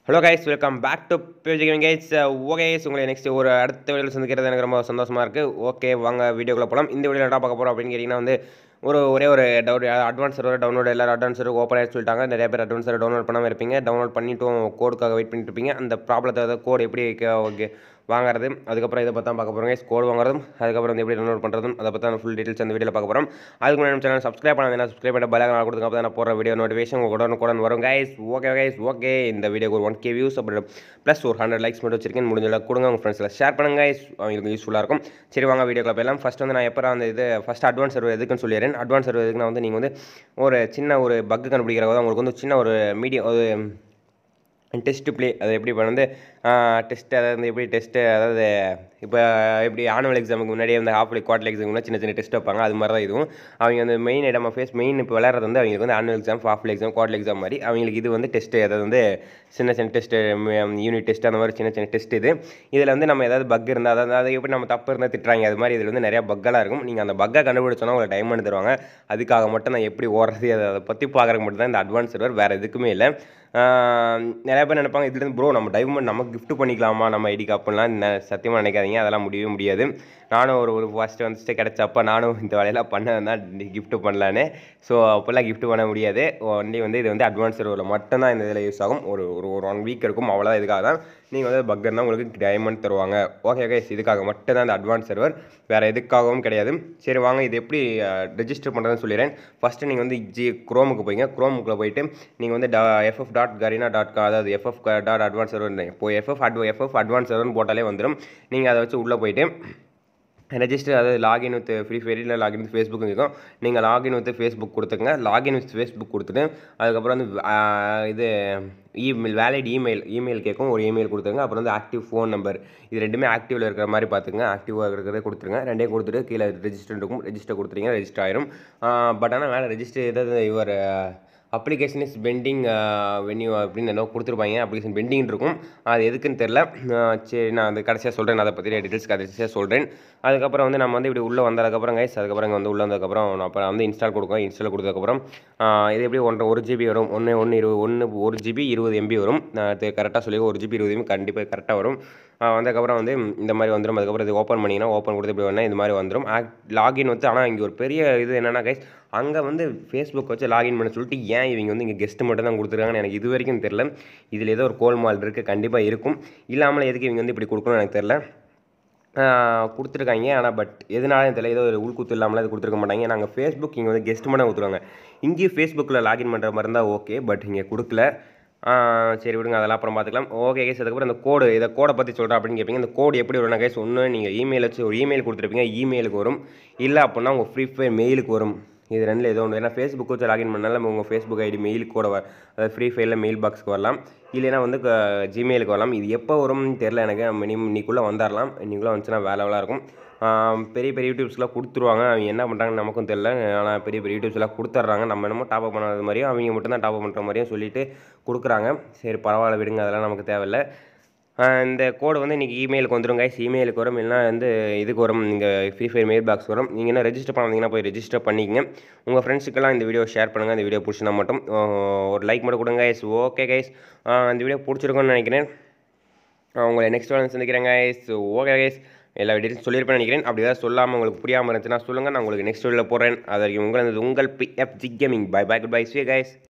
Hello guys welcome back to page gaming guys okay உங்களை next ஒரு அடுத்த வீடியோவில் சந்திக்கிறது எனக்கு ரொம்ப சந்தோஷமாக இருக்குது ஓகே வாங்க வீடியோக்குள்ளே போகலாம் இந்த வீடியோவில் என்ன பார்க்க போகிறோம் அப்படின்னு கேட்டிங்கன்னா வந்து ஒரு ஒரே ஒரு டவுட் அட்வான்ஸ் சர்வர் டவுன்லோட் எல்லாரும் அட்வான்ஸ் சர்வர் ஓப்பன் ஆகிட்டு சொல்லிட்டாங்க நிறைய பேர் அட்வான்ஸ் சர்வர் டவுன்லோட் பண்ணாமல் இருப்பீங்க டவுன்லோட் பண்ணிட்டும் கோடுக்காக வெயிட் பண்ணிட்டு இருப்பீங்க அந்த ப்ராப்ளத்தை கோடு எப்படி ஓகே வாங்குறது அதுக்கப்புறம் இதை பற்றி பார்க்க போகிறோம் கோடு வாங்குறதும் அதுக்கப்புறம் வந்து எப்படி டவுன்லோட் பண்ணுறதும் அதை பற்றி ஃபுல் டீட்டெயில்ஸ் அந்த வீடியோவில் பார்க்க போகிறோம் அதுக்கு முன்னாடி சேனல் சப்ஸ்கிரைப் பண்ணாதீங்கன்னா சப்ஸ்கிரைப் பண்ண பெல் ஐக்கான் கொடுத்துங்க அப்போ நான் போகிற வீடியோ நோட்டிஃபிகேஷன் உடனே கூட வரும் கைஸ் ஓகே கைஸ் ஓகே இந்த வீடியோக்கு ஒரு ஒன் கே வியூஸ் அப்புறம் ப்ளஸ் ஒரு ஹண்ட்ரட் லைக்ஸ் மட்டும் வச்சிருக்கேன் முடிஞ்சல கொடுங்க உங்கள் ஃப்ரெண்ட்ஸில் ஷேர் பண்ணுங்க guys. அவங்களுக்கு யூஸ்ஃபுல்லாக இருக்கும் சரி வாங்க வீடியோக்குள்ள போயிடலாம் ஃபஸ்ட் வந்து நான் எப்போ அந்த இது ஃபஸ்ட் அட்வான்ஸ் சர்வர் எதுக்குன்னு சொல்லிடுறேன் அட்வான்ஸ் சர்வர் எதுக்குன்னா வந்து நீங்கள் வந்து ஒரு சின்ன ஒரு பக்கு கண்டுபிடிக்கிறத உங்களுக்கு வந்து சின்ன ஒரு மீடியம் ஒரு டெஸ்ட் ப்ளே அது எப்படி இப்போ வந்து டெஸ்ட் அதாவது வந்து எப்படி டெஸ்ட்டு அதாவது இப்போ எப்படி ஆனுவல் எக்ஸாமுக்கு முன்னாடியே வந்து ஹாஃப் குவார்டர் எக்ஸாம் முன்னாடி சின்ன சின்ன டெஸ்ட் வைப்பாங்க அது மாதிரி தான் இதுவும் அவங்க வந்து மெயின் இடம் ஃபேஸ் மெயின் இப்போ விளையாடுறது வந்து அவங்களுக்கு வந்து annual exam half exam quarter exam மாதிரி அவங்களுக்கு இது வந்து டெஸ்ட்டு அதாவது வந்து சின்ன சின்ன டெஸ்ட்டு யூனிட் டெஸ்ட் அந்த மாதிரி சின்ன சின்ன டெஸ்ட் இது இதில் வந்து நம்ம ஏதாவது பக் இருந்தால் அதாவது அது எப்படி நம்ம தப்பு இருந்தால் திட்டுறாங்க அது மாதிரி இதில் வந்து நிறையா பக்கெல்லாம் இருக்கும் நீங்கள் அந்த பக்கை கண்டுபிடிச்சோன்னா உங்களுக்கு டைமண்ட் தருவாங்க அதுக்காக மட்டும் நான் எப்படி ஓடுறது அதை அதை பற்றி பார்க்குறக்கு மட்டும் தான் இந்த அட்வான்ஸ் சர்வர் வேறு எதுக்குமே இல்லை நிறைய பேர் நினைப்பாங்க இதுலேருந்து ப்ரோ நம்ம டைமண்ட் நம்ம gift பண்ணிக்கலாமா நம்ம ஐடி காப்புலாம் சத்தியமாக நினைக்காதீங்க அதெல்லாம் முடியவே முடியாது நானும் ஒரு ஒரு ஃபஸ்ட்டு வந்துட்டு கிடச்சப்ப நானும் இந்த வேலையெல்லாம் பண்ண தான் gift பண்ணலான்னு ஸோ அப்போல்லாம் gift பண்ண முடியாது ஒன்லி வந்து இது வந்து அட்வான்ஸ் சர்வரில் மட்டும்தான் இந்த இதில் யூஸ் ஆகும் ஒரு ஒரு ஒரு ஒன் வீக் இருக்கும் அவ்வளோதான் இதுக்காக தான் நீங்கள் வந்து பக்கர் தான் உங்களுக்கு டைமண்ட் தருவாங்க ஓகே ஓகே இதுக்காக மட்டும்தான் இந்த அட்வான்ஸ் சர்வர் வேறு எதுக்காகவும் கிடையாது சரி வாங்க இது எப்படி ரெஜிஸ்டர் பண்ணுறதுன்னு சொல்லிடுறேன் ஃபஸ்ட்டு நீங்கள் வந்து ஜி குரோமுக்கு போய்ங்க குரோமுக்குள்ளே போயிட்டு நீங்கள் வந்து டா எஃப்எஃப் டாட் கரீனா டாட் கா அதாவது எஃப்எஃப் டாட் அட்வான்ஸ் சர்வர் இப்போ எஃப்எஃப் அட் எஃப்எஃப் அட்வான்ஸ் சர்வர்னு போட்டாலே வந்துடும் நீங்கள் அதை வச்சு உள்ளே போயிட்டு ரெஜிஸ்டர் அதாவது லாகின் வித் ஃப்ரீ ஃபயர் இல்லை லாகின் வித் ஃபேஸ்புக் இருக்கும் நீங்கள் லாகின் வித் ஃபேஸ்புக் கொடுத்துங்க லாகின் வித் ஃபேஸ்புக் கொடுத்துட்டு அதுக்கப்புறம் வந்து ஆஹ், இது இமெயில் வேலிட் இமெயில் இமெயில் கேட்கும் ஒரு இமெயில் கொடுத்துருங்க அப்புறம் வந்து ஆக்டிவ் ஃபோன் நம்பர் இது ரெண்டுமே ஆக்டிவில் இருக்கிற மாதிரி பார்த்துங்க ஆக்டிவாக இருக்கிறத கொடுத்துருங்க ரெண்டையும் கொடுத்துட்டு கீழே ரெஜிஸ்டர் இருக்கும் ரெஜிஸ்டர் கொடுத்துறீங்க ரெஜிஸ்டர் ஆயிரும் பட் ஆனால் மேலே ரெஜிஸ்டர் ஏதாவது இவர் அப்ளிகேஷன் இஸ் பெண்டிங் வென்யூ அப்படின்னு என்ன கொடுத்துருப்பாங்க அப்ளிகேஷன் பெண்டிங் இருக்கும் அது எதுக்குன்னு தெரில சரி நான் அது கடைசியாக சொல்கிறேன் அதை பற்றி டீட்டெயில்ஸ் கடைசியாக சொல்கிறேன் அதுக்கப்புறம் வந்து நம்ம வந்து இப்படி உள்ளே வந்ததுக்கப்புறம் கைஸ் அதுக்கப்புறம் இங்கே வந்து உள்ளே வந்ததுக்கப்புறம் நான் அப்புறம் வந்து இன்ஸ்டால் கொடுக்கும் இன்ஸ்டால் கொடுத்ததுக்கப்புறம் ஆஹ், இது எப்படி ஒன்றரை ஒரு ஜிபி வரும் ஒன்று ஒன்று இருபது ஒன்று ஒரு ஜிபி இருபது எம்பி வரும் நான் கரெக்டாக சொல்லி ஒரு ஜிபி இருபது எம்பி கண்டிப்பாக கரெக்டாக வரும் ஆஹ், வந்ததுக்கப்புறம் வந்து இந்த மாதிரி வந்துடும் அதுக்கப்புறம் இது ஓப்பன் பண்ணிங்கன்னா ஓப்பன் கொடுத்து இப்படி வேணால் இந்த மாதிரி வந்துடும் லாகின் வந்து ஆனால் இங்கே ஒரு பெரிய இது என்னென்னா கைஸ் அங்கே வந்து ஃபேஸ்புக் வச்சு லாகின் பண்ண சொல்லிட்டு ஏன் இவங்க வந்து இங்கே கெஸ்ட் மட்டும் தான் கொடுத்துருக்காங்கன்னு எனக்கு இது வரைக்கும் தெரில இதில் ஏதோ ஒரு கோல்மால் இருக்குது கண்டிப்பாக இருக்கும் இல்லாமல் எதுக்கு இவங்க வந்து இப்படி கொடுக்கணும்னு எனக்கு தெரில கொடுத்துருக்காங்க ஆனால் பட் எதனாலும் தெரியல ஏதோ ஒரு உள்குத்து இல்லாமல் இது கொடுத்துருக்க மாட்டாங்க நாங்கள் ஃபேஸ்புக் இங்கே வந்து கெஸ்ட் மட்டும் கொடுத்துருவாங்க இங்கேயும் ஃபேஸ்புக்கில் லாகின் பண்ணுற மாதிரி இருந்தால் ஓகே பட் இங்கே கொடுக்கல ஆ, சரி விடுங்க அதெல்லாம் அப்புறம் பார்த்துக்கலாம் ஓகே கேஸ் அதுக்கப்புறம் இந்த கோடு இதை கோடை பற்றி சொல்கிறேன் அப்படின்னு கேட்பீங்க இந்த கோடு எப்படி வரும்னா கேஸ் ஒன்று நீங்கள் இமெயில் வச்சு ஒரு இமெயில் கொடுத்துருப்பீங்க இமெயிலுக்கு வரும் இல்லை அப்படின்னா உங்கள் ஃப்ரீ ஃபயர் மெயிலுக்கு வரும் இது ரெண்டில் ஏதோ ஒன்று ஏன்னா ஃபேஸ்புக் வச்சு லாகின் பண்ணாலும் உங்கள் ஃபேஸ்புக் ஐடி மெயில் கூட வர அதாவது ஃப்ரீ ஃபயரில் மெயில் பாக்ஸ்க்கு வரலாம் இல்லைன்னா வந்து ஜிமெயிலுக்கு வரலாம் இது எப்போ வரும்னு தெரில எனக்கு மினிமம் இன்னைக்குள்ளே வந்துடலாம் இன்னைக்குள்ளே வந்துச்சுன்னா வேலை வேலை இருக்கும் ஆம், பெரிய பெரிய யூடியூப்ஸ்லாம் கொடுத்துருவாங்க அவங்க என்ன பண்ணுறாங்கன்னு நமக்கும் தெரில ஆனால் பெரிய பெரிய யூடியூப்ஸ்லாம் கொடுத்துட்றாங்க நம்ம என்னமோ டாப் அப் பண்ணாத மாதிரியும் அவங்க மட்டும் தான் டாப் அப் பண்ணுற மாதிரியும் சொல்லிட்டு கொடுக்குறாங்க சரி பரவாயில்ல விடுங்க அதெல்லாம் நமக்கு தேவையில்ல ஆஹ் இந்த கோடு வந்து இன்றைக்கி இமெயிலுக்கு வந்துடும் கைஸ் இமெயிலுக்கு வரும் இல்லைனா வந்து இதுக்கு வரும் நீங்கள் ஃப்ரீ ஃபயர் மெயில் பாக்ஸ் வரும் நீங்கள் என்ன ரெஜிஸ்டர் பண்ணாதீங்கன்னா போய் ரெஜிஸ்டர் பண்ணிக்கங்க உங்கள் ஃப்ரெண்ட்ஸுக்கெல்லாம் இந்த வீடியோ ஷேர் பண்ணுங்கள் இந்த வீடியோ பிடிச்சினா மட்டும் ஆஹ் ஒரு லைக் மட்டும் கொடுங்க கைஸ் ஓகே கைஸ் இந்த வீடியோ பிடிச்சிருக்கும்னு நினைக்கிறேன் ஆஹ் உங்களை நெக்ஸ்ட் வேலை சந்திக்கிறேன் கைஸ் ஓகே கைஸ் எல்லா வீடியோஸும் சொல்லியிருப்பேன் நினைக்கிறேன் அப்படி ஏதாவது சொல்லாமல் உங்களுக்கு புரியாமல் இருந்துச்சுன்னா சொல்லுங்கள் நான் உங்களுக்கு நெக்ஸ்ட் வீடியோவில் போடுறேன் அது வரைக்கும் உங்கள் உங்கள் BF G gaming bye bye good bye ஸ்வீ கைஸ்